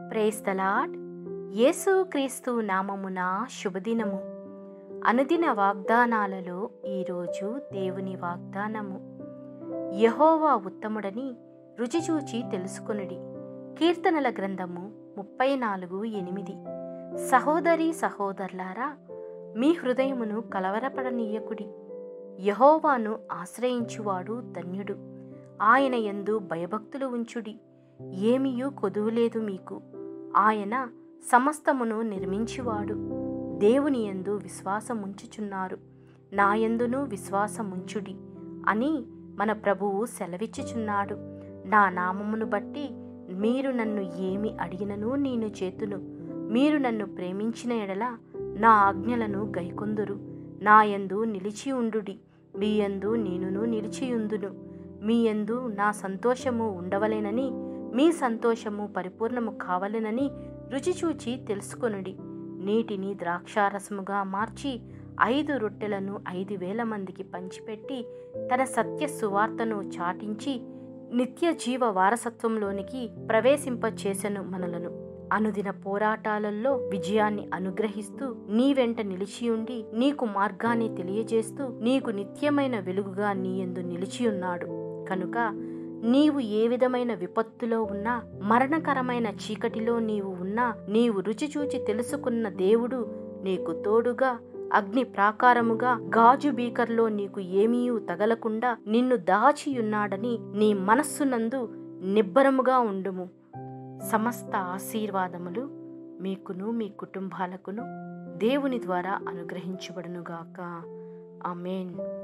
praise the Lord యేసు క్రీస్తు నామమున శుభదినము అనుదిన వాగ్దానాలలో ఈరోజు దేవుని వాగ్దానము యహోవా ఉత్తముడని రుచిచూచి తెలుసుకొనుడి కీర్తనల గ్రంథము ముప్పై నాలుగు ఎనిమిది సహోదరి సహోదరులారా మీ హృదయమును కలవరపడనీయకుడి యహోవాను ఆశ్రయించువాడు ధన్యుడు ఆయన యందు భయభక్తులు ఉంచుడి ఏమియూ కొదువులేదు మీకు ఆయన సమస్తమును నిర్మించువాడు దేవుని యందు విశ్వాసముంచుచున్నారు నాయందును విశ్వాసముంచుడి అని మన ప్రభువు సెలవిచ్చుచున్నాడు నా నామమును బట్టి మీరు నన్ను ఏమి అడిగినను నేను చేతును మీరు నన్ను ప్రేమించిన ఎడల నా ఆజ్ఞలను గైకొందురు నాయందు నిలిచి ఉండుడి మీ యందు నేనును నిలిచియుందును మీ యందు నా సంతోషము ఉండవలెనని మీ సంతోషము పరిపూర్ణము కావలెనని రుచిచూచి తెలుసుకొనుడి నీటిని ద్రాక్షారసముగా మార్చి ఐదు రొట్టెలను ఐదు వేల మందికి పంచిపెట్టి తన సత్య సువార్తను చాటించి నిత్య జీవ వారసత్వంలోనికి ప్రవేశింపచేసెను మనలను అనుదిన పోరాటాలలో విజయాన్ని అనుగ్రహిస్తూ నీ వెంట నిలిచియుండి నీకు మార్గాన్ని తెలియజేస్తూ నీకు నిత్యమైన వెలుగుగా నీయందు నిలిచియున్నాడు కనుక నీవు ఏ విధమైన విపత్తులో ఉన్నా మరణకరమైన చీకటిలో నీవు ఉన్నా నీవు రుచిచూచి తెలుసుకున్న దేవుడు నీకు తోడుగా అగ్ని ప్రాకారముగా గాజు బీకర్లో నీకు ఏమీయూ తగలకుండా నిన్ను దాచియున్నాడని నీ మనస్సునందు నిబ్బరముగా ఉండుము సమస్త ఆశీర్వాదములు మీకును మీ కుటుంబాలకును దేవుని ద్వారా అనుగ్రహించబడునుగాక ఆమెన్